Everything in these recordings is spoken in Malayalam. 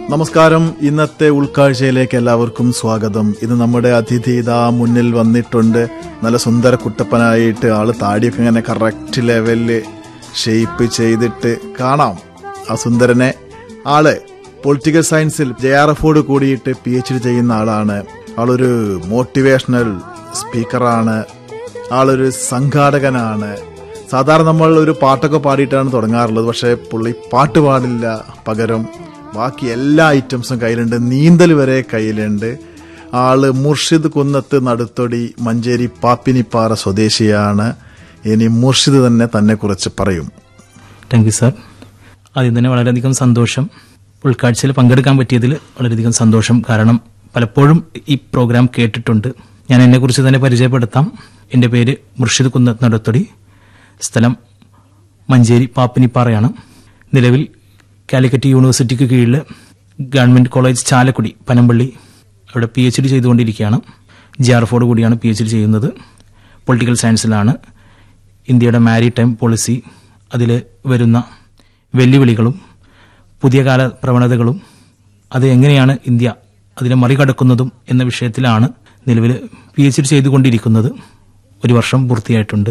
നമസ്കാരം ഇന്നത്തെ ഉൾക്കാഴ്ചയിലേക്ക് എല്ലാവർക്കും സ്വാഗതം ഇത് നമ്മുടെ അതിഥി ഇതാ മുന്നിൽ വന്നിട്ടുണ്ട് നല്ല സുന്ദര കുട്ടപ്പനായിട്ട് ആള് താടിയൊക്കെ ഇങ്ങനെ കറക്റ്റ് ലെവലില് ഷേപ്പ് ചെയ്തിട്ട് കാണാം ആ സുന്ദരനെ ആള് പൊളിറ്റിക്കൽ സയൻസിൽ ജെ ആർ എഫോട് കൂടിയിട്ട് പി എച്ച് ഡി ചെയ്യുന്ന ആളാണ് ആളൊരു മോട്ടിവേഷണൽ സ്പീക്കറാണ് ആളൊരു സംഘാടകനാണ് സാധാരണ നമ്മൾ ഒരു പാട്ടൊക്കെ പാടിയിട്ടാണ് തുടങ്ങാറുള്ളത് പക്ഷേ പുള്ളി പാട്ട് പാടില്ല പകരം ബാക്കി എല്ലാ ഐറ്റംസും കയ്യിലുണ്ട് നീന്തൽ വരെ കയ്യിലുണ്ട് ആള് മുർഷിദ് കുന്നത്ത് നടുത്തൊടി മഞ്ചേരി പാപ്പിനിപ്പാറ സ്വദേശിയാണ് ഇനി മുർഷിദ് തന്നെ തന്നെ കുറിച്ച് പറയും താങ്ക് യു സാർ ആദ്യം തന്നെ വളരെയധികം സന്തോഷം ഉൾക്കാഴ്ചയിൽ പങ്കെടുക്കാൻ പറ്റിയതിൽ വളരെയധികം സന്തോഷം കാരണം പലപ്പോഴും ഈ പ്രോഗ്രാം കേട്ടിട്ടുണ്ട് ഞാൻ എന്നെക്കുറിച്ച് തന്നെ പരിചയപ്പെടുത്താം എൻ്റെ പേര് മുർഷിദ് കുന്നത്ത് നടത്തൊടി സ്ഥലം മഞ്ചേരി പാപ്പിനിപ്പാറയാണ് നിലവിൽ കാലിക്കറ്റ് യൂണിവേഴ്സിറ്റിക്ക് കീഴിൽ ഗവൺമെന്റ് കോളേജ് ചാലക്കുടി പനമ്പള്ളി അവിടെ പി എച്ച് ഡി ചെയ്തുകൊണ്ടിരിക്കുകയാണ് ജി ആർ എഫോട് കൂടിയാണ് പി എച്ച് ഡി ചെയ്യുന്നത് പൊളിറ്റിക്കൽ സയൻസിലാണ് ഇന്ത്യയുടെ മാരിടൈം പോളിസി അതിൽ വരുന്ന വെല്ലുവിളികളും പുതിയ കാല പ്രവണതകളും അത് എങ്ങനെയാണ് ഇന്ത്യ അതിനെ മറികടക്കുന്നതും എന്ന വിഷയത്തിലാണ് നിലവിൽ പി എച്ച് ഡി ചെയ്തുകൊണ്ടിരിക്കുന്നത് ഒരു വർഷം പൂർത്തിയായിട്ടുണ്ട്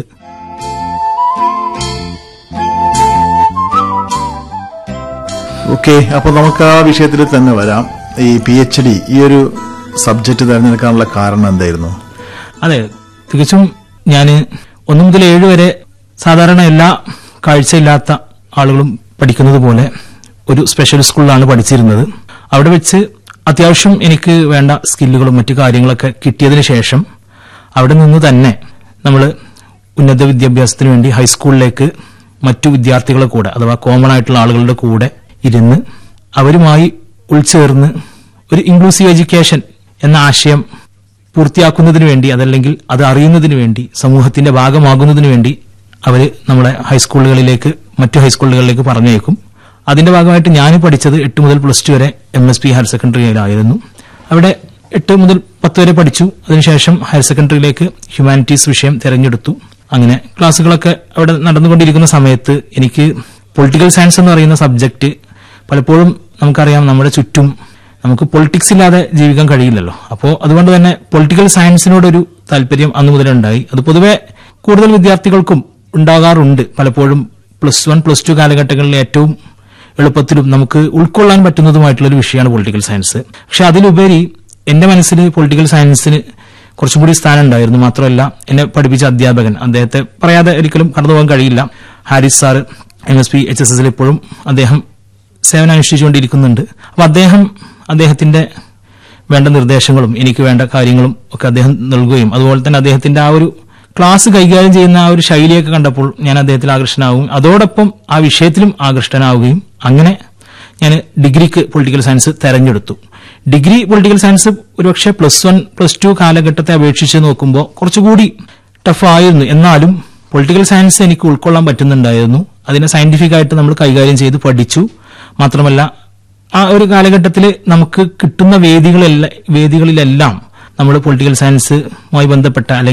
ഓക്കെ അപ്പൊ നമുക്ക് ആ വിഷയത്തിൽ തന്നെ വരാം ഈ പി എച്ച് ഡി ഈ ഒരു സബ്ജക്ട് തിരഞ്ഞെടുക്കാനുള്ള കാരണം എന്തായിരുന്നു അതെ തികച്ചും ഞാൻ ഒന്നു മുതൽ ഏഴ് വരെ സാധാരണ എല്ലാ കാഴ്ചയില്ലാത്ത ആളുകളും പഠിക്കുന്നത് പോലെ ഒരു സ്പെഷ്യൽ സ്കൂളിലാണ് പഠിച്ചിരുന്നത് അവിടെ വെച്ച് അത്യാവശ്യം എനിക്ക് വേണ്ട സ്കില്ലുകളും മറ്റു കാര്യങ്ങളൊക്കെ കിട്ടിയതിന് ശേഷം അവിടെ നിന്ന് തന്നെ നമ്മൾ ഉന്നത വിദ്യാഭ്യാസത്തിന് വേണ്ടി ഹൈസ്കൂളിലേക്ക് മറ്റു വിദ്യാർത്ഥികളെ കൂടെ അഥവാ കോമൺ ആയിട്ടുള്ള ആളുകളുടെ കൂടെ ഇരുന്ന് അവരുമായി ഉൾച്ചേർന്ന് ഒരു ഇൻക്ലൂസീവ് എഡ്യൂക്കേഷൻ എന്ന ആശയം പൂർത്തിയാക്കുന്നതിന് വേണ്ടി അതല്ലെങ്കിൽ അത് അറിയുന്നതിന് വേണ്ടി സമൂഹത്തിന്റെ ഭാഗമാകുന്നതിന് വേണ്ടി അവർ നമ്മളെ ഹൈസ്കൂളുകളിലേക്ക് മറ്റു ഹൈസ്കൂളുകളിലേക്ക് പറഞ്ഞേക്കും അതിന്റെ ഭാഗമായിട്ട് ഞാൻ പഠിച്ചത് എട്ട് മുതൽ പ്ലസ് ടു വരെ എം എസ് പി ഹയർ സെക്കൻഡറിയിലായിരുന്നു അവിടെ എട്ട് മുതൽ പത്ത് വരെ പഠിച്ചു അതിനുശേഷം ഹയർ സെക്കൻഡറിയിലേക്ക് ഹ്യൂമാനിറ്റീസ് വിഷയം തിരഞ്ഞെടുത്തു അങ്ങനെ ക്ലാസ്സുകളൊക്കെ അവിടെ നടന്നുകൊണ്ടിരിക്കുന്ന സമയത്ത് എനിക്ക് പൊളിറ്റിക്കൽ സയൻസ് എന്ന് പറയുന്ന സബ്ജക്ട് പലപ്പോഴും നമുക്കറിയാം നമ്മുടെ ചുറ്റും നമുക്ക് പൊളിറ്റിക്സ് ഇല്ലാതെ ജീവിക്കാൻ കഴിയില്ലല്ലോ അപ്പോൾ അതുകൊണ്ട് തന്നെ പൊളിറ്റിക്കൽ സയൻസിനോടൊരു താല്പര്യം അന്നു മുതലേ ഉണ്ടായി അത് പൊതുവെ കൂടുതൽ വിദ്യാർത്ഥികൾക്കും ഉണ്ടാകാറുണ്ട് പലപ്പോഴും പ്ലസ് വൺ പ്ലസ് ടു കാലഘട്ടങ്ങളിൽ ഏറ്റവും എളുപ്പത്തിലും നമുക്ക് ഉൾക്കൊള്ളാൻ പറ്റുന്നതുമായിട്ടുള്ള ഒരു വിഷയമാണ് പൊളിറ്റിക്കൽ സയൻസ് പക്ഷെ അതിലുപരി എന്റെ മനസ്സിൽ പൊളിറ്റിക്കൽ സയൻസിന് കുറച്ചും കൂടി സ്ഥാനം ഉണ്ടായിരുന്നു മാത്രമല്ല എന്നെ പഠിപ്പിച്ച അധ്യാപകൻ അദ്ദേഹത്തെ പറയാതെ ഒരിക്കലും കടന്നു പോകാൻ കഴിയില്ല Haris sir M S P H S എസിൽ ഇപ്പോഴും അദ്ദേഹം സേവനം അനുഷ്ഠിച്ചുകൊണ്ടിരിക്കുന്നുണ്ട് അപ്പൊ അദ്ദേഹം അദ്ദേഹത്തിന്റെ വേണ്ട നിർദ്ദേശങ്ങളും എനിക്ക് വേണ്ട കാര്യങ്ങളും ഒക്കെ അദ്ദേഹം നൽകുകയും അതുപോലെ തന്നെ അദ്ദേഹത്തിന്റെ ആ ഒരു ക്ലാസ് കൈകാര്യം ചെയ്യുന്ന ആ ഒരു ശൈലിയൊക്കെ കണ്ടപ്പോൾ ഞാൻ അദ്ദേഹത്തിൽ ആകർഷനാവും അതോടൊപ്പം ആ വിഷയത്തിലും ആകൃഷ്ടനാവുകയും അങ്ങനെ ഞാൻ ഡിഗ്രിക്ക് പൊളിറ്റിക്കൽ സയൻസ് തെരഞ്ഞെടുത്തു ഡിഗ്രി പൊളിറ്റിക്കൽ സയൻസ് ഒരുപക്ഷെ പ്ലസ് വൺ പ്ലസ് ടു കാലഘട്ടത്തെ അപേക്ഷിച്ച് നോക്കുമ്പോൾ കുറച്ചുകൂടി ടഫ് ആയിരുന്നു എന്നാലും പൊളിറ്റിക്കൽ സയൻസ് എനിക്ക് ഉൾക്കൊള്ളാൻ പറ്റുന്നുണ്ടായിരുന്നു അതിനെ സയന്റിഫിക് ആയിട്ട് നമ്മൾ കൈകാര്യം ചെയ്ത് പഠിച്ചു മാത്രമല്ല ആ ഒരു കാലഘട്ടത്തിൽ നമുക്ക് കിട്ടുന്ന വേദികളെല്ലാം വേദികളിലെല്ലാം നമ്മൾ പൊളിറ്റിക്കൽ സയൻസുമായി ബന്ധപ്പെട്ട അല്ലെങ്കിൽ